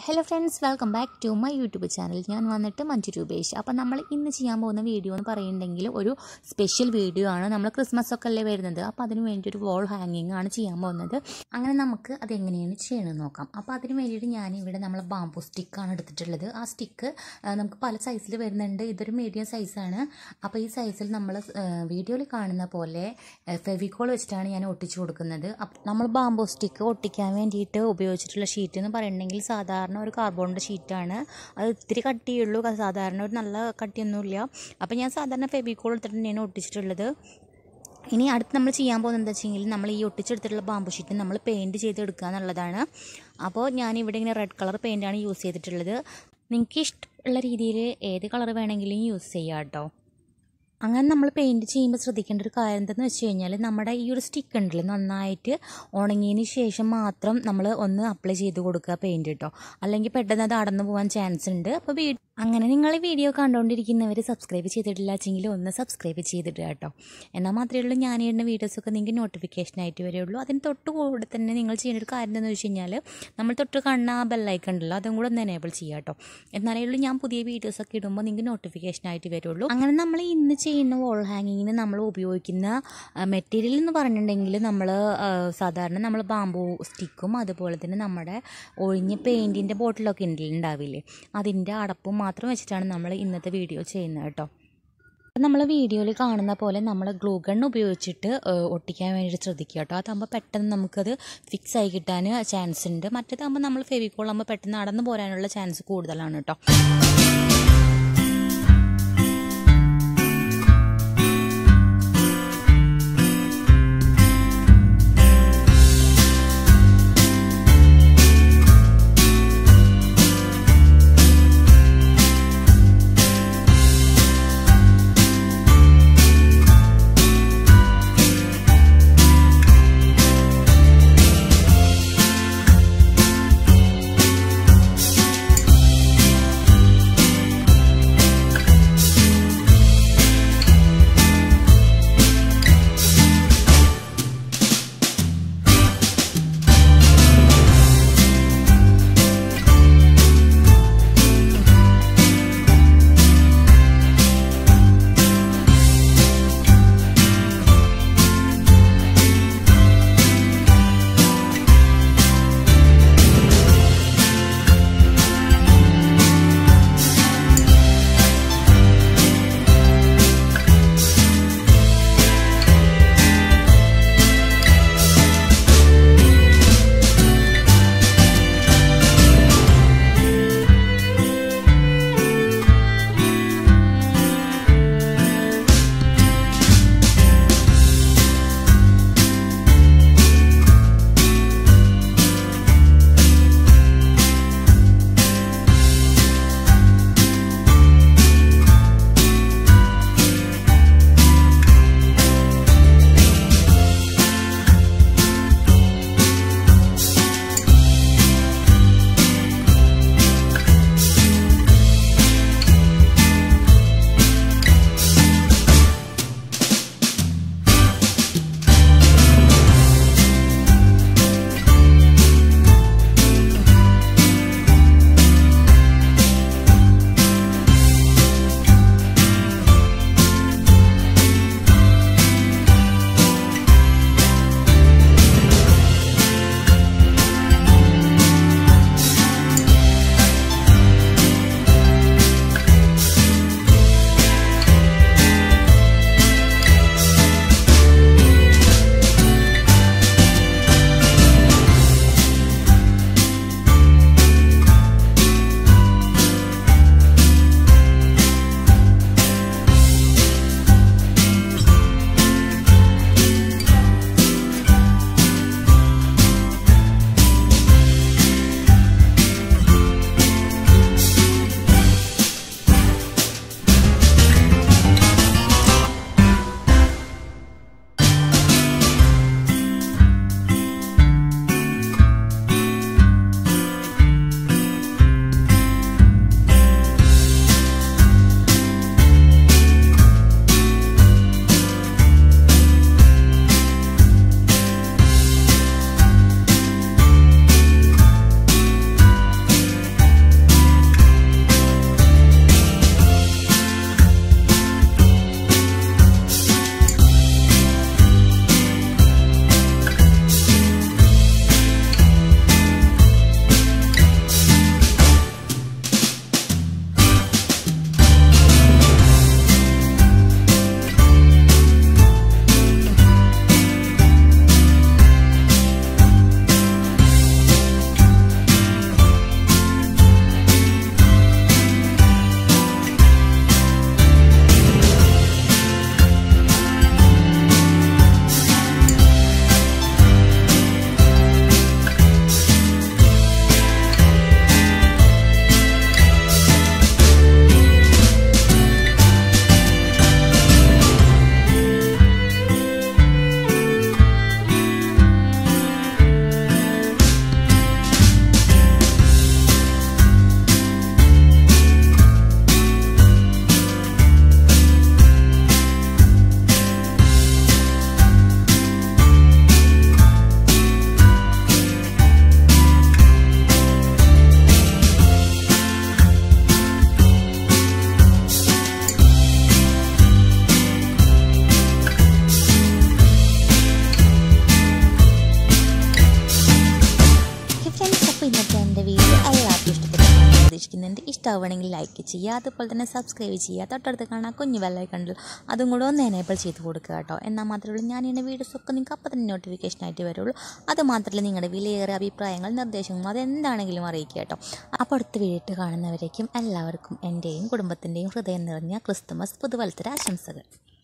hello friends welcome back to my YouTube channel ഞാൻ വന്നിട്ട് മഞ്ജു രൂപേഷ് അപ്പോൾ നമ്മൾ ഇന്ന് ചെയ്യാൻ പോകുന്ന വീഡിയോ എന്ന് പറയുന്നുണ്ടെങ്കിൽ ഒരു സ്പെഷ്യൽ വീഡിയോ ആണ് നമ്മൾ ക്രിസ്മസ് ഒക്കെ അല്ലേ വരുന്നത് അപ്പോൾ അതിന് വേണ്ടി ഒരു വോൾ ഹാങ്ങിങ് ആണ് ചെയ്യാൻ പോകുന്നത് അങ്ങനെ നമുക്ക് അത് എങ്ങനെയാണ് ചെയ്യണമെന്ന് നോക്കാം അപ്പോൾ അതിന് വേണ്ടിയിട്ട് ഞാൻ ഇവിടെ നമ്മൾ ബാമ്പു സ്റ്റിക്കാണ് എടുത്തിട്ടുള്ളത് ആ സ്റ്റിക്ക് നമുക്ക് പല സൈസിൽ വരുന്നുണ്ട് ഇതൊരു മീഡിയം സൈസാണ് അപ്പോൾ ഈ സൈസിൽ നമ്മൾ വീഡിയോയിൽ കാണുന്ന പോലെ ഫെവിക്കോൾ വെച്ചിട്ടാണ് ഞാൻ ഒട്ടിച്ചു കൊടുക്കുന്നത് അപ്പോൾ നമ്മൾ ബാമ്പു സ്റ്റിക്ക് ഒട്ടിക്കാൻ വേണ്ടിയിട്ട് ഉപയോഗിച്ചിട്ടുള്ള ഷീറ്റ് എന്ന് പറയുന്നുണ്ടെങ്കിൽ സാധാരണ ഒരു കാർബോണിൻ്റെ ഷീറ്റാണ് അത് ഇത്തിരി കട്ടിയുള്ളൂ സാധാരണ ഒരു നല്ല കട്ടിയൊന്നുമില്ല അപ്പോൾ ഞാൻ സാധാരണ ഫെവിക്കോൾ എടുത്തിട്ട് തന്നെയാണ് ഒട്ടിച്ചിട്ടുള്ളത് ഇനി അടുത്ത് നമ്മൾ ചെയ്യാൻ പോകുന്നത് എന്താ വെച്ചെങ്കിൽ നമ്മൾ ഈ ഒട്ടിച്ചെടുത്തിട്ടുള്ള ബാമ്പു ഷീറ്റ് നമ്മൾ പെയിൻറ്റ് ചെയ്തെടുക്കുക എന്നുള്ളതാണ് അപ്പോൾ ഞാനിവിടെ ഇങ്ങനെ റെഡ് കളർ പെയിൻറ്റാണ് യൂസ് ചെയ്തിട്ടുള്ളത് നിങ്ങൾക്ക് ഇഷ്ടമുള്ള രീതിയിൽ ഏത് കളർ വേണമെങ്കിലും യൂസ് ചെയ്യാം കേട്ടോ അങ്ങനെ നമ്മൾ പെയിൻറ്റ് ചെയ്യുമ്പോൾ ശ്രദ്ധിക്കേണ്ട ഒരു കാര്യം എന്തെന്ന് വെച്ച് കഴിഞ്ഞാൽ നമ്മുടെ ഈ ഒരു സ്റ്റിക്ക് ഉണ്ടല്ലോ നന്നായിട്ട് ഉണങ്ങിയതിന് ശേഷം മാത്രം നമ്മൾ ഒന്ന് അപ്ലൈ ചെയ്ത് കൊടുക്കുക പെയിൻറ്റ് കേട്ടോ അല്ലെങ്കിൽ പെട്ടെന്ന് അത് അടന്നു പോകാൻ ചാൻസ് ഉണ്ട് അപ്പോൾ വീ അങ്ങനെ നിങ്ങൾ വീഡിയോ കണ്ടുകൊണ്ടിരിക്കുന്നവർ സബ്സ്ക്രൈബ് ചെയ്തിട്ടില്ല വെച്ചെങ്കിൽ ഒന്ന് സബ്സ്ക്രൈബ് ചെയ്തിട്ട് കേട്ടോ എന്നാൽ മാത്രമേ ഉള്ളൂ ഞാൻ ഇടുന്ന വീഡിയോസൊക്കെ നിങ്ങൾക്ക് നോട്ടിഫിക്കേഷൻ ആയിട്ട് വരികയുള്ളൂ അതിന് തൊട്ട് കൂടെ തന്നെ നിങ്ങൾ ചെയ്യുന്ന ഒരു കാര്യം എന്താണെന്ന് വെച്ച് കഴിഞ്ഞാൽ നമ്മൾ തൊട്ട് കാണുന്ന ആ ബെല്ലൈക്കൺ ഉണ്ടല്ലോ അതും കൂടെ ഒന്ന് എനേബിൾ ചെയ്യുക കേട്ടോ എന്നാലേ ഉള്ളൂ ഞാൻ പുതിയ വീഡിയോസൊക്കെ ഇടുമ്പോൾ നിങ്ങൾക്ക് നോട്ടിഫിക്കേഷൻ ആയിട്ട് വരുള്ളൂ അങ്ങനെ നമ്മൾ ഇന്ന് ചെയ്യുന്ന വോൾ ഹാങ്ങിങ്ങിന് നമ്മൾ ഉപയോഗിക്കുന്ന മെറ്റീരിയൽ എന്ന് പറഞ്ഞിട്ടുണ്ടെങ്കിൽ നമ്മൾ സാധാരണ നമ്മൾ ബാമ്പു സ്റ്റിക്കും അതുപോലെ തന്നെ നമ്മുടെ ഒഴിഞ്ഞ പെയിൻറ്റിൻ്റെ ബോട്ടിലൊക്കെ ഉണ്ടാവില്ലേ അതിൻ്റെ അടപ്പും മാത്രം വെച്ചിട്ടാണ് നമ്മൾ ഇന്നത്തെ വീഡിയോ ചെയ്യുന്നത് കേട്ടോ നമ്മൾ വീഡിയോയിൽ കാണുന്ന പോലെ നമ്മൾ ഗ്ലൂ ഗൺ ഉപയോഗിച്ചിട്ട് ഒട്ടിക്കാൻ വേണ്ടിയിട്ട് ശ്രദ്ധിക്കുക കേട്ടോ അതാകുമ്പോൾ പെട്ടെന്ന് നമുക്കത് ഫിക്സ് ആയി കിട്ടാൻ ചാൻസ് ഉണ്ട് മറ്റേതാകുമ്പോൾ നമ്മൾ ഫെവിക്കോൾ ആകുമ്പോൾ പെട്ടെന്ന് നടന്നു പോരാനുള്ള ചാൻസ് കൂടുതലാണ് കേട്ടോ ഫ്രണ്ട്സ് അപ്പോൾ ഇന്നത്തെ എൻ്റെ വീഡിയോ എല്ലാവർക്കും ഇഷ്ടപ്പെട്ടു പ്രതീക്ഷിക്കുന്നുണ്ട് ഇഷ്ടമാവുകയാണെങ്കിൽ ലൈക്ക് ചെയ്യുക അതുപോലെ തന്നെ സബ്സ്ക്രൈബ് ചെയ്യുക തൊട്ടടുത്ത് കാണാൻ കുഞ്ഞു വെള്ളൈക്കണ്ടിൽ അതും കൂടെ ഒന്ന് എനേബിൾ ചെയ്ത് കൊടുക്കുക കേട്ടോ എന്നാൽ മാത്രമേ ഉള്ളൂ ഞാൻ എൻ്റെ വീഡിയോസ് ഒക്കെ നിങ്ങൾക്ക് അപ്പോൾ തന്നെ നോട്ടിഫിക്കേഷൻ ആയിട്ട് വരുള്ളൂ അത് മാത്രമല്ല നിങ്ങളുടെ വിലയേറിയ അഭിപ്രായങ്ങൾ നിർദ്ദേശങ്ങളും അതെന്താണെങ്കിലും അറിയിക്കുക കേട്ടോ അപ്പോൾ അടുത്ത വീഡിയോ കാണുന്നവരേക്കും എല്ലാവർക്കും എൻ്റെയും കുടുംബത്തിൻ്റെയും ഹൃദയം നിറഞ്ഞ ക്രിസ്തുമസ് പുതുവത്സര ആശംസകൾ